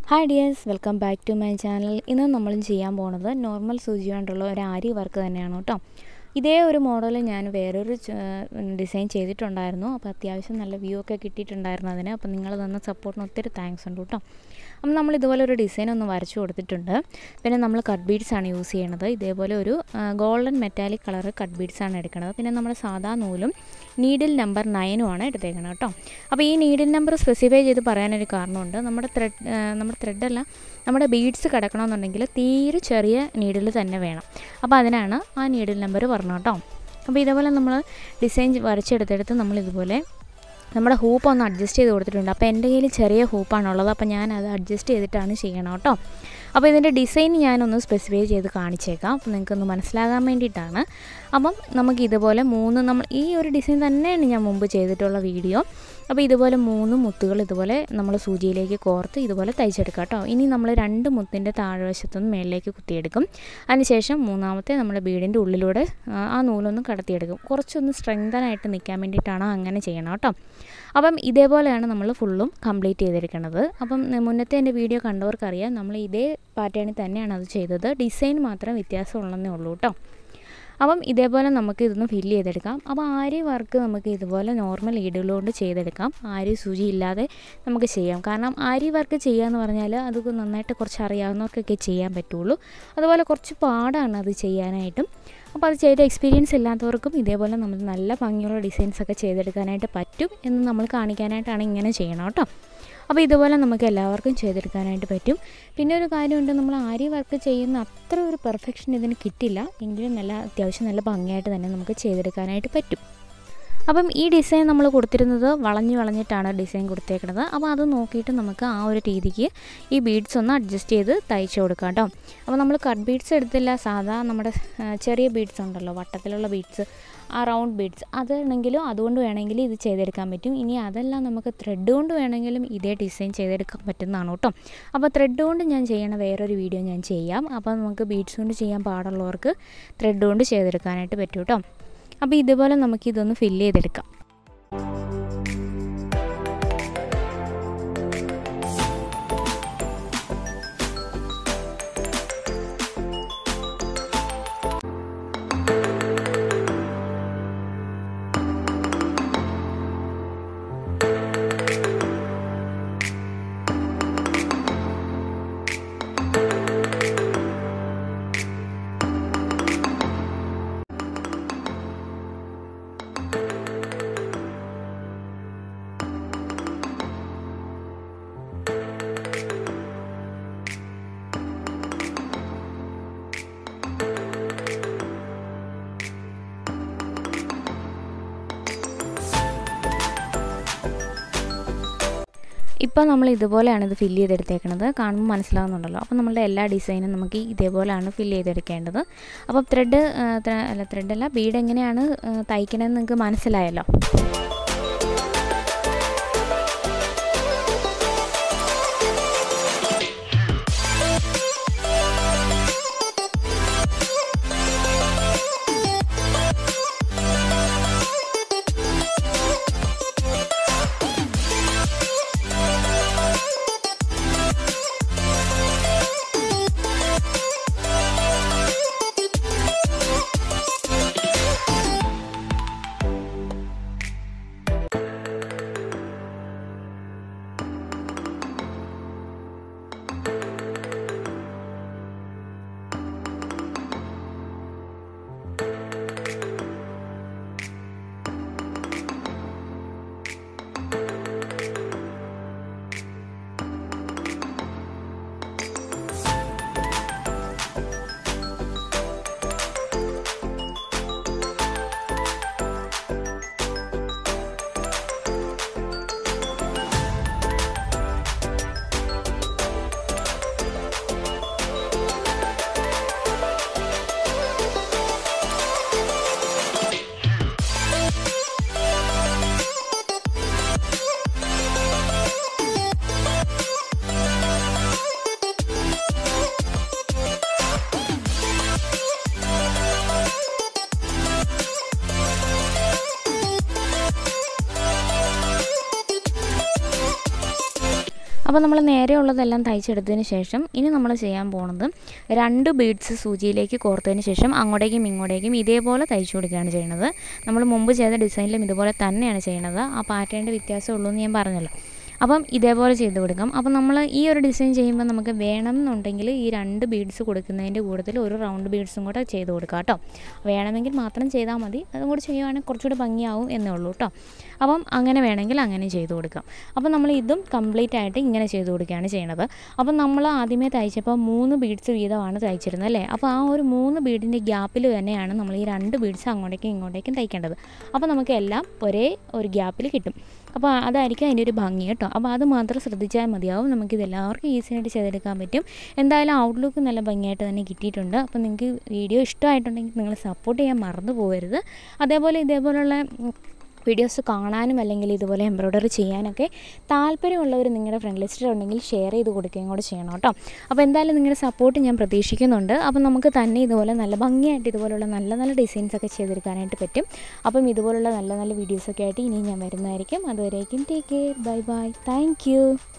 hi dears welcome back to my channel ഇന്ന് നമ്മൾ ചെയ്യാൻ പോണത് നോർമൽ സൂചി കൊണ്ടുള്ള ഒരു ആരി വർക്ക് തന്നെയാണ് കേട്ടോ ഇതേ ഒരു മോഡൽ ഞാൻ വേറൊരു ഡിസൈൻ ചെയ്തിട്ടുണ്ടായിരുന്നു അപ്പോൾ അത്യാവശ്യം നല്ല വ്യൂ ഒക്കെ കിട്ടിയിട്ടുണ്ടായിരുന്നു അതിന് അപ്പോൾ നിങ്ങൾ തന്ന സപ്പോർട്ടിന് ഒത്തിരി താങ്ക്സ് ഉണ്ട് കേട്ടോ അപ്പം നമ്മൾ ഇതുപോലെ ഒരു ഡിസൈൻ ഒന്ന് വരച്ചു കൊടുത്തിട്ടുണ്ട് പിന്നെ നമ്മൾ കട്ട് ബീഡ്സ് ആണ് യൂസ് ചെയ്യണത് ഇതേപോലെ ഒരു golden metallic colour cut beads ആണ് എടുക്കുന്നത് പിന്നെ നമ്മുടെ സാധാ നൂലും നീഡിൽ നമ്പർ നയനും ആണ് എടുത്തേക്കുന്നത് കേട്ടോ അപ്പോൾ ഈ നീഡിൽ നമ്പർ സ്പെസിഫൈ ചെയ്ത് പറയാനൊരു കാരണമുണ്ട് നമ്മുടെ ത്രെഡ് നമ്മുടെ ത്രെഡല്ല നമ്മുടെ ബീഡ്സ് കിടക്കണമെന്നുണ്ടെങ്കിൽ തീരെ ചെറിയ നീഡിൽ തന്നെ വേണം അപ്പോൾ അതിനാണ് ആ നീഡിൽ നമ്പർ പറഞ്ഞു കേട്ടോ അപ്പോൾ ഇതേപോലെ നമ്മൾ ഡിസൈൻ വരച്ചെടുത്തെടുത്ത് നമ്മൾ ഇതുപോലെ നമ്മുടെ ഹൂപ്പ് ഒന്ന് അഡ്ജസ്റ്റ് ചെയ്ത് കൊടുത്തിട്ടുണ്ട് അപ്പോൾ എൻ്റെ കയ്യിൽ ചെറിയ ഹൂപ്പാണുള്ളത് അപ്പോൾ ഞാൻ അത് അഡ്ജസ്റ്റ് ചെയ്തിട്ടാണ് ചെയ്യണം കേട്ടോ അപ്പോൾ ഇതിൻ്റെ ഡിസൈൻ ഞാനൊന്ന് സ്പെസിഫൈ ചെയ്ത് കാണിച്ചേക്കാം അപ്പോൾ നിങ്ങൾക്കൊന്ന് മനസ്സിലാകാൻ വേണ്ടിയിട്ടാണ് അപ്പം നമുക്ക് ഇതുപോലെ മൂന്ന് നമ്മൾ ഈ ഒരു ഡിസൈൻ തന്നെയാണ് ഞാൻ മുമ്പ് ചെയ്തിട്ടുള്ള വീഡിയോ അപ്പോൾ ഇതുപോലെ മൂന്ന് മുത്തുകൾ ഇതുപോലെ നമ്മൾ സൂചിയിലേക്ക് കോർത്ത് ഇതുപോലെ തയ്ച്ചെടുക്കാം കേട്ടോ ഇനി നമ്മൾ രണ്ട് മുത്തിൻ്റെ താഴ്വശത്തുനിന്ന് മേളിലേക്ക് കുത്തിയെടുക്കും അതിനുശേഷം മൂന്നാമത്തെ നമ്മുടെ ബീഡിൻ്റെ ഉള്ളിലൂടെ ആ നൂലൊന്ന് കടത്തിയെടുക്കും കുറച്ചൊന്ന് സ്ട്രെങ്തനായിട്ട് നിൽക്കാൻ വേണ്ടിയിട്ടാണ് അങ്ങനെ ചെയ്യണം കേട്ടോ അപ്പം ഇതേപോലെയാണ് നമ്മൾ ഫുള്ളും കംപ്ലീറ്റ് ചെയ്തെടുക്കുന്നത് അപ്പം മുന്നത്തെ എൻ്റെ വീഡിയോ കണ്ടവർക്കറിയാം നമ്മൾ ഇതേ പാറ്റേണിൽ തന്നെയാണ് അത് ചെയ്തത് ഡിസൈൻ മാത്രം വ്യത്യാസമുള്ളതേ ഉള്ളൂ കേട്ടോ അപ്പം ഇതേപോലെ നമുക്ക് ഇതൊന്ന് ഫില്ല് ചെയ്തെടുക്കാം അപ്പോൾ ആരി വർക്ക് നമുക്ക് ഇതുപോലെ നോർമൽ ഈടുകളുകൊണ്ട് ചെയ്തെടുക്കാം ആരി സൂചി ഇല്ലാതെ നമുക്ക് ചെയ്യാം കാരണം ആരി വർക്ക് ചെയ്യുക എന്ന് പറഞ്ഞാൽ അത് നന്നായിട്ട് കുറച്ച് അറിയാവുന്നവർക്കൊക്കെ ചെയ്യാൻ പറ്റുള്ളൂ അതുപോലെ കുറച്ച് പാടാണ് അത് ചെയ്യാനായിട്ടും അപ്പോൾ അത് ചെയ്ത എക്സ്പീരിയൻസ് ഇല്ലാത്തവർക്കും ഇതേപോലെ നമ്മൾ നല്ല ഭംഗിയുള്ള ഡിസൈൻസൊക്കെ ചെയ്തെടുക്കാനായിട്ട് പറ്റും എന്ന് നമ്മൾ കാണിക്കാനായിട്ടാണ് ഇങ്ങനെ ചെയ്യണം കേട്ടോ അപ്പോൾ ഇതുപോലെ നമുക്ക് എല്ലാവർക്കും ചെയ്തെടുക്കാനായിട്ട് പറ്റും പിന്നെ ഒരു കാര്യമുണ്ട് നമ്മൾ ആരി വർക്ക് ചെയ്യുന്ന അത്ര ഒരു പെർഫെക്ഷൻ ഇതിന് കിട്ടില്ല എങ്കിലും നല്ല അത്യാവശ്യം നല്ല ഭംഗിയായിട്ട് തന്നെ നമുക്ക് ചെയ്തെടുക്കാനായിട്ട് പറ്റും അപ്പം ഈ ഡിസൈൻ നമ്മൾ കൊടുത്തിരുന്നത് വളഞ്ഞ് വളഞ്ഞിട്ടാണ് ഡിസൈൻ കൊടുത്തേക്കുന്നത് അപ്പോൾ അത് നോക്കിയിട്ട് നമുക്ക് ആ ഒരു രീതിക്ക് ഈ ബീഡ്സ് ഒന്ന് അഡ്ജസ്റ്റ് ചെയ്ത് തയ്ച്ചു കൊടുക്കാം കേട്ടോ അപ്പോൾ നമ്മൾ കട്ട് ബീഡ്സ് എടുത്തില്ല സാധാ നമ്മുടെ ചെറിയ ബീഡ്സ് ഉണ്ടല്ലോ വട്ടത്തിലുള്ള ബീഡ്സ് ആ റൗണ്ട് ബീഡ്സ് അതാണെങ്കിലും അതുകൊണ്ട് വേണമെങ്കിലും ഇത് ചെയ്തെടുക്കാൻ പറ്റും ഇനി അതെല്ലാം നമുക്ക് ത്രെഡ് കൊണ്ട് വേണമെങ്കിലും ഇതേ ഡിസൈൻ ചെയ്തെടുക്കാൻ പറ്റുന്നതാണ് കേട്ടോ അപ്പോൾ ത്രെഡ് കൊണ്ട് ഞാൻ ചെയ്യണ വേറൊരു വീഡിയോ ഞാൻ ചെയ്യാം അപ്പോൾ നമുക്ക് ബീഡ്സ് കൊണ്ട് ചെയ്യാൻ പാടുള്ളവർക്ക് ത്രെഡ് കൊണ്ട് ചെയ്തെടുക്കാനായിട്ട് പറ്റും കേട്ടോ അപ്പോൾ ഇതുപോലെ നമുക്കിതൊന്ന് ഫില്ല് ചെയ്തെടുക്കാം ഇപ്പോൾ നമ്മൾ ഇതുപോലെയാണ് ഇത് ഫില്ല് ചെയ്തെടുത്തേക്കുന്നത് കാണുമ്പോൾ മനസ്സിലാവുന്നുണ്ടല്ലോ അപ്പോൾ നമ്മളുടെ എല്ലാ ഡിസൈനും നമുക്ക് ഇതേപോലെയാണ് ഫില്ല് ചെയ്തെടുക്കേണ്ടത് അപ്പോൾ ത്രെഡ് അല്ല ത്രെഡല്ല ബീഡ് എങ്ങനെയാണ് തയ്ക്കണമെന്ന് നിങ്ങൾക്ക് മനസ്സിലായല്ലോ അപ്പോൾ നമ്മൾ നേരെ ഉള്ളതെല്ലാം തയ്ച്ചെടുത്തതിന് ശേഷം ഇനി നമ്മൾ ചെയ്യാൻ പോണത് രണ്ട് ബീഡ്സ് സൂചിയിലേക്ക് കോർത്തതിന് ശേഷം അങ്ങോട്ടേക്കും ഇങ്ങോട്ടേക്കും ഇതേപോലെ തയ്ച്ചു കൊടുക്കുകയാണ് ചെയ്യുന്നത് നമ്മൾ മുമ്പ് ചെയ്ത ഡിസൈനിലും ഇതുപോലെ തന്നെയാണ് ചെയ്യുന്നത് ആ പാറ്റേണിൻ്റെ വ്യത്യാസമേ ഉള്ളൂ എന്ന് ഞാൻ പറഞ്ഞല്ലോ അപ്പം ഇതേപോലെ ചെയ്ത് കൊടുക്കാം അപ്പം നമ്മൾ ഈ ഒരു ഡിസൈൻ ചെയ്യുമ്പോൾ നമുക്ക് വേണം എന്നുണ്ടെങ്കിൽ ഈ രണ്ട് ബീഡ്സ് കൊടുക്കുന്നതിൻ്റെ കൂട്ടത്തിൽ ഒരു റൗണ്ട് ബീഡ്സും കൂടെ ചെയ്ത് കൊടുക്കാം കേട്ടോ വേണമെങ്കിൽ മാത്രം ചെയ്താൽ മതി അതും കൂടി ചെയ്യുവാണെങ്കിൽ കുറച്ചുകൂടി ഭംഗിയാവും എന്നേ ഉള്ളൂ കേട്ടോ അപ്പം അങ്ങനെ വേണമെങ്കിൽ അങ്ങനെ ചെയ്ത് കൊടുക്കാം അപ്പം നമ്മൾ ഇതും കംപ്ലീറ്റ് ആയിട്ട് ഇങ്ങനെ ചെയ്ത് കൊടുക്കുകയാണ് ചെയ്യണത് അപ്പം നമ്മൾ ആദ്യമേ തയ്ച്ചപ്പോൾ മൂന്ന് ബീഡ്സ് വീതമാണ് തയ്ച്ചിരുന്നത് അല്ലേ അപ്പോൾ ആ ഒരു മൂന്ന് ബീഡിൻ്റെ ഗ്യാപ്പിൽ തന്നെയാണ് നമ്മൾ ഈ രണ്ട് ബീഡ്സ് അങ്ങോട്ടേക്കും ഇങ്ങോട്ടേക്കും തയ്ക്കേണ്ടത് അപ്പോൾ നമുക്ക് എല്ലാം ഒരേ ഒരു ഗ്യാപ്പിൽ കിട്ടും അപ്പോൾ അതായിരിക്കും അതിൻ്റെ ഒരു ഭംഗി കേട്ടോ അപ്പോൾ അത് മാത്രം ശ്രദ്ധിച്ചാൽ മതിയാവും നമുക്കിത് എല്ലാവർക്കും ഈസി ആയിട്ട് ചെയ്തെടുക്കാൻ പറ്റും എന്തായാലും ഔട്ട്ലുക്ക് നല്ല ഭംഗിയായിട്ട് തന്നെ കിട്ടിയിട്ടുണ്ട് അപ്പോൾ നിങ്ങൾക്ക് വീഡിയോ ഇഷ്ടമായിട്ടുണ്ടെങ്കിൽ നിങ്ങൾ സപ്പോർട്ട് ചെയ്യാൻ മറന്നു പോകരുത് അതേപോലെ ഇതേപോലുള്ള വീഡിയോസ് കാണാനും അല്ലെങ്കിൽ ഇതുപോലെ എംബ്രോയ്ഡറി ചെയ്യാനൊക്കെ താല്പര്യമുള്ളവർ നിങ്ങളുടെ ഫ്രണ്ട് ലിസ്റ്റിൽ ഉണ്ടെങ്കിൽ ഷെയർ ചെയ്ത് കൊടുക്കുകയും കൂടെ ചെയ്യണം കേട്ടോ അപ്പോൾ എന്തായാലും നിങ്ങളുടെ സപ്പോർട്ട് ഞാൻ പ്രതീക്ഷിക്കുന്നുണ്ട് അപ്പം നമുക്ക് തന്നെ ഇതുപോലെ നല്ല ഭംഗിയായിട്ട് ഇതുപോലുള്ള നല്ല നല്ല ഡിസൈൻസ് ഒക്കെ ചെയ്തെടുക്കാനായിട്ട് പറ്റും അപ്പം ഇതുപോലുള്ള നല്ല നല്ല വീഡിയോസൊക്കെ ആയിട്ട് ഇനി ഞാൻ വരുന്നതായിരിക്കും അതുവരേക്കും take care bye bye thank